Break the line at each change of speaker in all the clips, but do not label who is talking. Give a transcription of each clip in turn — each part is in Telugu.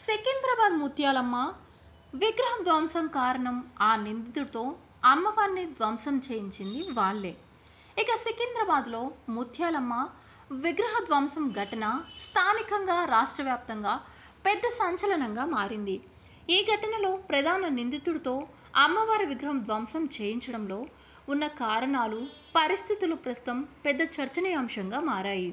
సికింద్రాబాద్ ముత్యాలమ్మ విగ్రహం ధ్వంసం కారణం ఆ నిందితుడితో అమ్మవారిని ధ్వంసం చేయించింది వాళ్ళే ఇక సికింద్రాబాద్లో ముత్యాలమ్మ విగ్రహ ధ్వంసం ఘటన స్థానికంగా రాష్ట్ర వ్యాప్తంగా పెద్ద సంచలనంగా మారింది ఈ ఘటనలో ప్రధాన నిందితుడితో అమ్మవారి విగ్రహం ధ్వంసం చేయించడంలో ఉన్న కారణాలు పరిస్థితులు ప్రస్తుతం పెద్ద చర్చనీయాంశంగా మారాయి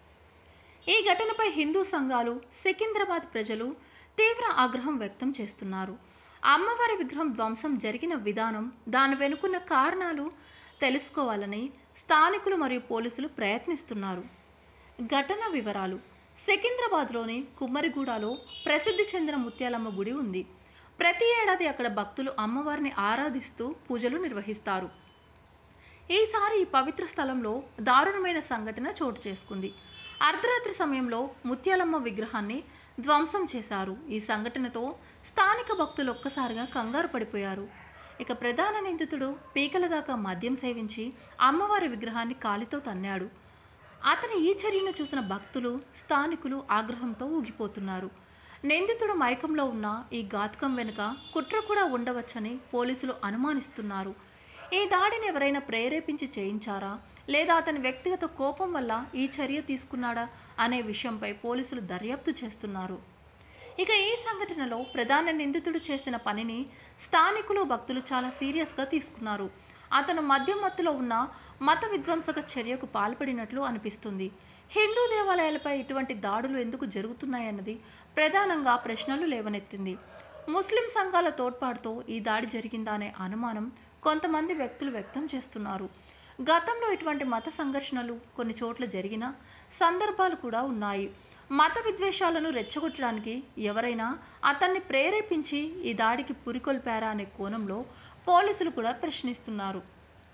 ఈ ఘటనపై హిందూ సంఘాలు సికింద్రాబాద్ ప్రజలు తీవ్ర ఆగ్రహం వ్యక్తం చేస్తున్నారు అమ్మవారి విగ్రహం ధ్వంసం జరిగిన విధానం దాని వెనుకున్న కారణాలు తెలుసుకోవాలని స్థానికులు మరియు పోలీసులు ప్రయత్నిస్తున్నారు ఘటన వివరాలు సికింద్రాబాద్లోని కుమ్మరిగూడలో ప్రసిద్ధి చెందిన ముత్యాలమ్మ గుడి ఉంది ప్రతి ఏడాది అక్కడ భక్తులు అమ్మవారిని ఆరాధిస్తూ పూజలు నిర్వహిస్తారు ఈసారి ఈ పవిత్ర స్థలంలో దారుణమైన సంఘటన చోటు చేసుకుంది అర్ధరాత్రి సమయంలో ముత్యాలమ్మ విగ్రహాన్ని ధ్వంసం చేశారు ఈ సంఘటనతో స్థానిక భక్తులు ఒక్కసారిగా కంగారు పడిపోయారు ఇక ప్రధాన నిందితుడు పీకల దాకా మద్యం సేవించి అమ్మవారి విగ్రహాన్ని కాలితో తన్నాడు అతని ఈ చర్యను చూసిన భక్తులు స్థానికులు ఆగ్రహంతో ఊగిపోతున్నారు నిందితుడు మైకంలో ఉన్న ఈ ఘాతుకం వెనుక కుట్ర కూడా ఉండవచ్చని పోలీసులు అనుమానిస్తున్నారు ఈ దాడిని ఎవరైనా ప్రేరేపించి చేయించారా లేదా అతని వ్యక్తిగత కోపం వల్ల ఈ చర్య తీసుకున్నాడా అనే విషయంపై పోలీసులు దర్యాప్తు చేస్తున్నారు ఇక ఈ సంఘటనలో ప్రధాన నిందితుడు చేసిన పనిని స్థానికులు భక్తులు చాలా సీరియస్గా తీసుకున్నారు అతను మద్యం మత్తులో ఉన్న మత విధ్వంసక చర్యకు పాల్పడినట్లు అనిపిస్తుంది హిందూ దేవాలయాలపై ఇటువంటి దాడులు ఎందుకు జరుగుతున్నాయన్నది ప్రధానంగా ప్రశ్నలు లేవనెత్తింది ముస్లిం సంఘాల తోడ్పాటుతో ఈ దాడి జరిగిందా అనే అనుమానం కొంతమంది వ్యక్తులు వ్యక్తం చేస్తున్నారు గతంలో ఇటువంటి మత సంఘర్షణలు కొన్ని చోట్ల జరిగిన సందర్భాలు కూడా ఉన్నాయి మత విద్వేషాలను రెచ్చగొట్టడానికి ఎవరైనా అతన్ని ప్రేరేపించి ఈ దాడికి పురికొల్పారా అనే కోణంలో పోలీసులు కూడా ప్రశ్నిస్తున్నారు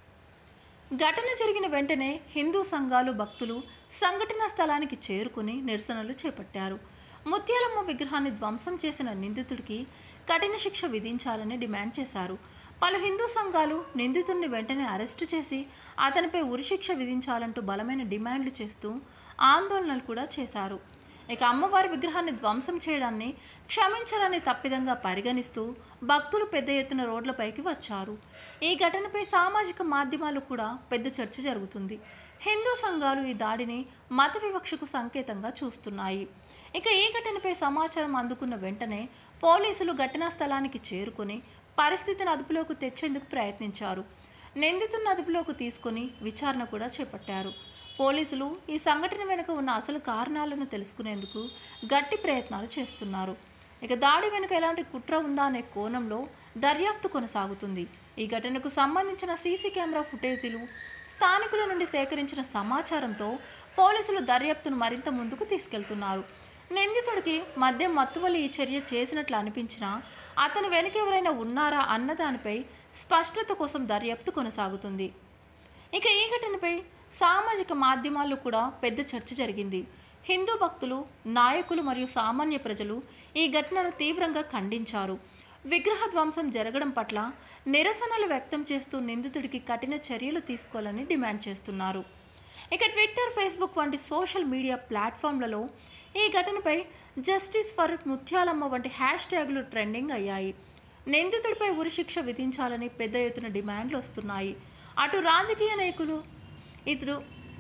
ఘటన జరిగిన వెంటనే హిందూ సంఘాలు భక్తులు సంఘటనా స్థలానికి చేరుకుని నిరసనలు చేపట్టారు ముత్యాలమ్మ విగ్రహాన్ని ధ్వంసం చేసిన నిందితుడికి కఠిన శిక్ష విధించాలని డిమాండ్ చేశారు పలు హిందూ సంఘాలు నిందితుడిని వెంటనే అరెస్టు చేసి అతనిపై ఉరిశిక్ష విధించాలంటూ బలమైన డిమాండ్లు చేస్తూ ఆందోళనలు కూడా చేశారు ఇక అమ్మవారి విగ్రహాన్ని ధ్వంసం చేయడాన్ని క్షమించరని తప్పిదంగా పరిగణిస్తూ భక్తులు పెద్ద ఎత్తున రోడ్లపైకి వచ్చారు ఈ ఘటనపై సామాజిక మాధ్యమాలు కూడా పెద్ద చర్చ జరుగుతుంది హిందూ సంఘాలు ఈ దాడిని మత వివక్షకు సంకేతంగా చూస్తున్నాయి ఇక ఈ ఘటనపై సమాచారం అందుకున్న వెంటనే పోలీసులు ఘటనా స్థలానికి చేరుకుని పరిస్థితిని అదుపులోకి తెచ్చేందుకు ప్రయత్నించారు నిందితున్న అదుపులోకి తీసుకుని విచారణ కూడా చేపట్టారు పోలీసులు ఈ సంఘటన వెనుక ఉన్న అసలు కారణాలను తెలుసుకునేందుకు గట్టి ప్రయత్నాలు చేస్తున్నారు ఇక దాడి వెనుక ఎలాంటి కుట్ర ఉందా అనే కోణంలో దర్యాప్తు కొనసాగుతుంది ఈ ఘటనకు సంబంధించిన సీసీ కెమెరా ఫుటేజీలు స్థానికుల నుండి సేకరించిన సమాచారంతో పోలీసులు దర్యాప్తును మరింత ముందుకు తీసుకెళ్తున్నారు నిందితుడికి మద్యం మత్తువలి ఈ చర్య చేసినట్లు అనిపించినా అతని వెనుక ఎవరైనా ఉన్నారా అన్న దానిపై స్పష్టత కోసం దర్యాప్తు కొనసాగుతుంది ఇక ఈ ఘటనపై సామాజిక మాధ్యమాల్లో కూడా పెద్ద చర్చ జరిగింది హిందూ భక్తులు నాయకులు మరియు సామాన్య ప్రజలు ఈ ఘటనను తీవ్రంగా ఖండించారు విగ్రహ ధ్వంసం జరగడం పట్ల నిరసనలు వ్యక్తం చేస్తూ నిందితుడికి కఠిన చర్యలు తీసుకోవాలని డిమాండ్ చేస్తున్నారు ఇక ట్విట్టర్ ఫేస్బుక్ వంటి సోషల్ మీడియా ప్లాట్ఫామ్లలో ఈ ఘటనపై జస్టిస్ ఫర్ ముత్యాలమ్మ వంటి హ్యాష్ ట్యాగులు ట్రెండింగ్ అయ్యాయి నిందితుడిపై ఉరిశిక్ష విధించాలని పెద్ద ఎత్తున డిమాండ్లు వస్తున్నాయి అటు రాజకీయ నాయకులు ఇతరు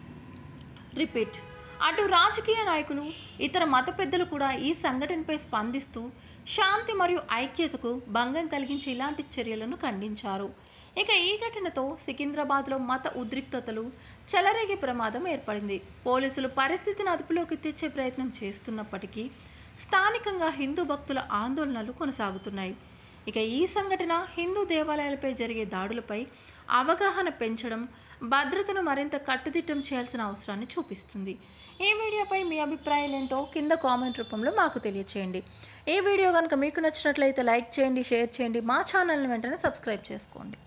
రిపీట్ అటు రాజకీయ నాయకులు ఇతర మత పెద్దలు కూడా ఈ సంఘటనపై స్పందిస్తూ శాంతి మరియు ఐక్యతకు భంగం కలిగించే ఇలాంటి చర్యలను ఖండించారు ఇక ఈ ఘటనతో సికింద్రాబాద్లో మత ఉద్రిక్తతలు చెలరేగే ప్రమాదం ఏర్పడింది పోలీసులు పరిస్థితిని అదుపులోకి తెచ్చే ప్రయత్నం చేస్తున్నప్పటికీ స్థానికంగా హిందూ భక్తుల ఆందోళనలు కొనసాగుతున్నాయి ఇక ఈ సంఘటన హిందూ దేవాలయాలపై జరిగే దాడులపై అవగాహన పెంచడం భద్రతను మరింత కట్టుదిట్టం చేయాల్సిన అవసరాన్ని చూపిస్తుంది ఈ వీడియోపై మీ అభిప్రాయాలు ఏంటో కింద కామెంట్ రూపంలో మాకు తెలియచేయండి ఈ వీడియో కనుక మీకు నచ్చినట్లయితే లైక్ చేయండి షేర్ చేయండి మా ఛానల్ని వెంటనే సబ్స్క్రైబ్ చేసుకోండి